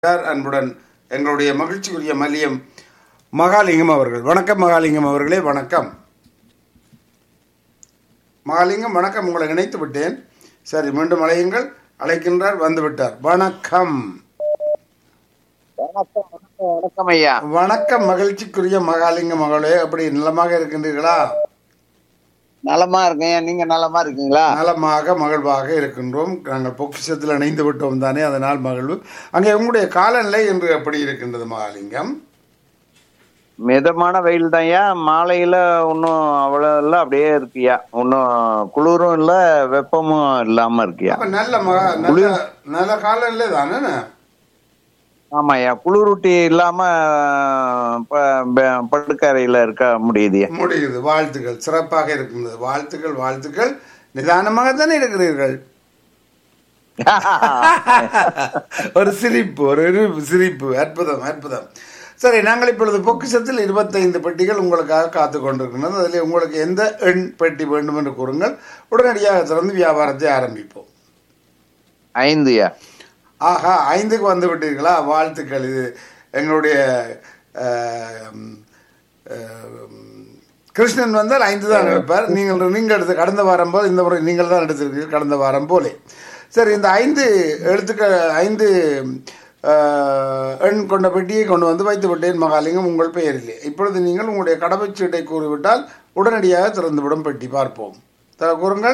Sir அன்புடன் எங்களுடைய மகிழ்ச்சிக்குரிய மல்லியம் மகாலிங்கம் அவர்கள் வணக்கம் மகாலிங்கம் அவர்களே வணக்கம் மகாலிங்கம் வணக்கம் உங்களை இணைத்து விட்டேன் சரி மீண்டும் அழையுங்கள் அழைக்கின்றார் வந்து விட்டார் வணக்கம் வணக்கம் வணக்கம் வணக்கம் ஐயா வணக்கம் மகிழ்ச்சிக்குரிய மகாலிங்கம் மகளே அப்படி நலமாக இருக்கின்றீர்களா நலமா இருக்கேன் நீங்க நலமா இருக்கீங்களா நலமாக மகிழ்வாக இருக்கின்றோம் நாங்கள் பொக்கிஷத்தில் இணைந்து விட்டோம் தானே அதனால் மகிழ்வு அங்கே உங்களுடைய காலநிலை என்று எப்படி இருக்கின்றது மகாலிங்கம் மிதமான வெயில் தான்யா மாலையில ஒன்னும் அவ்வளவு இல்ல அப்படியே இருக்குயா ஒன்னும் குளிரும் இல்ல வெப்பமும் இல்லாம இருக்குயா அப்ப நல்ல மகா நல்ல நல்ல காலநிலை தானே ஆமாய்யா குளிரூட்டி இல்லாம ப- ப- படுக்கறையில இருக்க முடியுதுயா முடியுது வாழ்த்துக்கள் சிறப்பாக இருக்கின்றது வாழ்த்துக்கள் வாழ்த்துக்கள் நிதானமாக தானே இருக்கிறீர்கள் ஒரு சிரிப்பு ஒரு இரு- சிரிப்பு அற்புதம் அற்புதம் சரி நாங்கள் இப்பொழுது பொக்கிஷத்தில் இருபத்தைந்து பெட்டிகள் உங்களுக்காக காத்து கொண்டிருக்கின்றது அதில் உங்களுக்கு எந்த எண் பெட்டி வேண்டும் என்று கூறுங்கள் உடனடியாக திறந்து வியாபாரத்தை ஆரம்பிப்போம் ஐந்துயா ஆஹா ஐந்துக்கு வந்து விட்டீர்களா வாழ்த்துக்கள் இது எங்களுடைய ஆம், ஆம், கிருஷ்ணன் வந்தால் ஐந்து தான் எடுப்பார் நீங்கள் நீங்கள் எடுத்து கடந்த வாரம் போல் இந்த முறை நீங்கள் தான் எடுத்திருக்கீர்கள் கடந்த வாரம் போலே சரி இந்த ஐந்து எழுத்துக்கள் ஐந்து ஆ, எண் கொண்ட பெட்டியை கொண்டு வந்து வைத்து விட்டேன் மகாலிங்கம் உங்கள் பெயரிலே இப்பொழுது நீங்கள் உங்களுடைய கடமைச்சீட்டை கூறிவிட்டால் உடனடியாக திறந்துவிடும் பெட்டி பார்ப்போம் த- கூறுங்கள்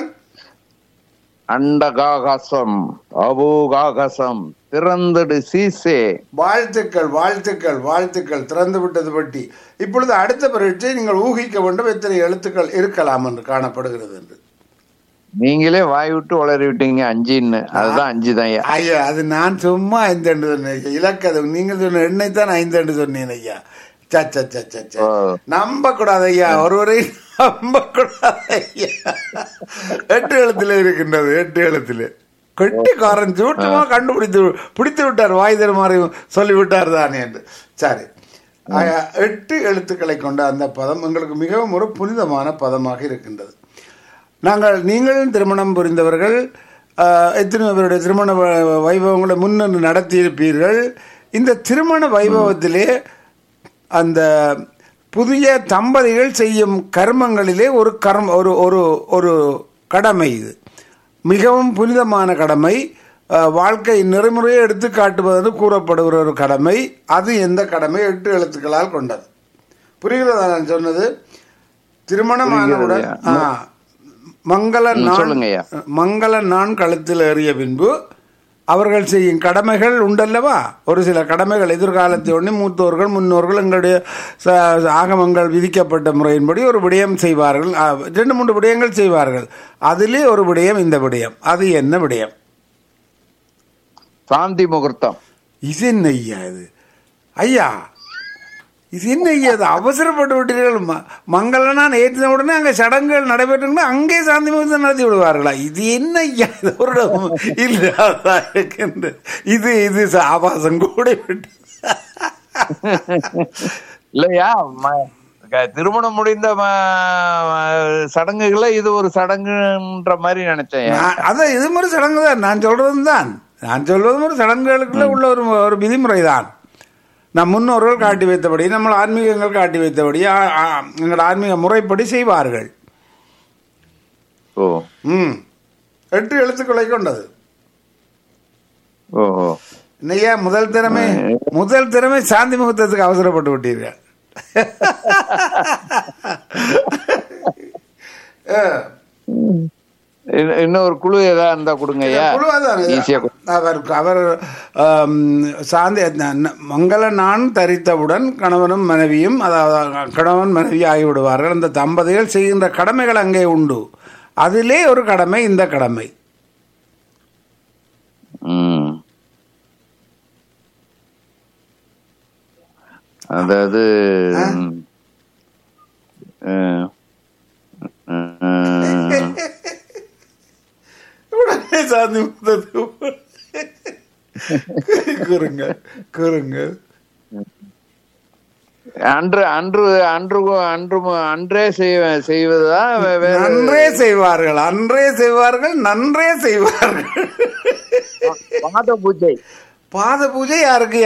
அண்டகாகாசம் அபூகாகாசம் திறந்துடு சீசே வாழ்த்துக்கள் வாழ்த்துக்கள் வாழ்த்துக்கள் திறந்து விட்டது பற்றி இப்பொழுது அடுத்த பரீட்சை நீங்கள் ஊகிக்க வேண்டும் எத்தனை எழுத்துக்கள் இருக்கலாம் என்று காணப்படுகிறது என்று நீங்களே வாய் விட்டு உளறி விட்டீங்க அஞ்சுன்னு அதுதான் அஞ்சு தான் ஐயா அது நான் சும்மா ஐந்து என்று சொன்னேன் ஐயா. இலக்கது நீங்கள் சொன்ன எண்ணெய் தான் ஐந்து என்று சொன்னேன் ஐயா ச, ச, ச, ச, ச. ஓ. நம்ப கூடாது ஐயா ஒருவரை நம்ப கூடாது ஐயா எட்டு எழுத்துல இருக்கின்றது எட்டு எழுத்துல கெட்டிக்காரன் சூட்டமா கண்டுபிடித்து பிடித்து விட்டார் வாய் தருமாறி சொல்லிவிட்டார் தானே என்று சரி ஆக, எட்டு எழுத்துக்களை கொண்ட அந்த பதம் எங்களுக்கு மிகவும் ஒரு புனிதமான பதமாக இருக்கின்றது நாங்கள் நீங்களும் திருமணம் புரிந்தவர்கள் ஆஹ், எத்தனை பேருடைய திருமண வ- வைபவங்களை முன்னின்று நடத்தியிருப்பீர்கள் இந்த திருமண வைபவத்திலே அந்த புதிய தம்பதிகள் செய்யும் கர்மங்களிலே ஒரு கர்ம ஒரு ஒரு ஒரு கடமை இது மிகவும் புனிதமான கடமை ஆஹ், வாழ்க்கை நெறிமுறையை எடுத்து காட்டுவது கூறப்படுகிற ஒரு கடமை அது எந்த கடமை எட்டு எழுத்துக்களால் கொண்டது புரிகிறதா நான் சொன்னது திருமணமானவுடன் புரிகிறது, ஆ, மங்கள ம், நான் சொல்லுங்கய்யா. மங்கள நான் கழுத்தில் ஏறிய பின்பு அவர்கள் செய்யும் கடமைகள் உண்டல்லவா ஒரு சில கடமைகள் எதிர்காலத்தை ஒண்ணி மூத்தோர்கள் முன்னோர்கள் எங்களுடைய ச- ஆகமங்கள் விதிக்கப்பட்ட முறையின்படி ஒரு விடயம் செய்வார்கள் ஆ, ரெண்டு மூன்று விடயங்கள் செய்வார்கள் அதிலே ஒரு விடயம் இந்த விடயம் அது என்ன விடயம் சாந்தி முகூர்த்தம் இது என்ன ஐயா இது ஐயா இது என்ன ஐயா இது அவசரப்பட்டு விட்டீர்கள் ம- மங்களனான் ஏற்றின உடனே அங்கே சடங்குகள் நடைபெற்றுங்கன்னா அங்கே சாந்தி முகூர்த்தம் நடத்தி விடுவார்களா இது என்ன ஐயா இது ஒரு இடம் இல்லாததா இருக்கின்றது இது இது ச- ஆபாசம் கூட விட்டு இல்லையா ம- க- திருமணம் முடிந்த ம- சடங்குகளை இது ஒரு சடங்குன்ற மாதிரி நினைச்சேன் நான் அதான் இது மாதிரி சடங்கு தான் நான் சொல்றதும் தான் நான் சொல்வதும் ஒரு சடங்குகளுக்குள்ள உள்ள ஒரு ஒரு விதிமுறை தான் நம் முன்னோர்கள் காட்டி வைத்தபடி நம்ம ஆன்மீகங்கள் காட்டி வைத்தபடி ஆ- ஆ- எங்கள் ஆன்மீக முறைப்படி செய்வார்கள் ஓ ம் எட்டு எழுத்துக்களை கொண்டது ஓஹோ இன்னையா முதல் திறமை முதல் திறமை சாந்தி முகூர்த்தத்துக்கு அவசரப்பட்டு விட்டீர்கள் அஹ், இன்னும் இன்னும் ஒரு குழு ஏதாவது இருந்தா கொடுங்க ஐயா குழுவாதான் இது. ஈஸியா கொடு- அவர் அவர் ஆம், சாந்தி ந- ந- மங்கள நான் தரித்தவுடன் கணவனும் மனைவியும் அதாவது கணவன் மனைவி ஆகிவிடுவார்கள் அந்த தம்பதிகள் செய்கின்ற கடமைகள் அங்கே உண்டு அதிலே ஒரு கடமை இந்த கடமை ம். அதாவது ம், அஹ், அஹ், உடனே சாந்தி முகூர்த்தத்துக்கு கூறுங்க கூறுங்க அன்று அன்று அன்று அன்று அன்றே செய்வ செய்வதா வே- வேற நன்றே செய்வார்கள் அன்றே செய்வார்கள் நன்றே செய்வார்கள் பாத பூஜை பாத பூஜை யாருக்கு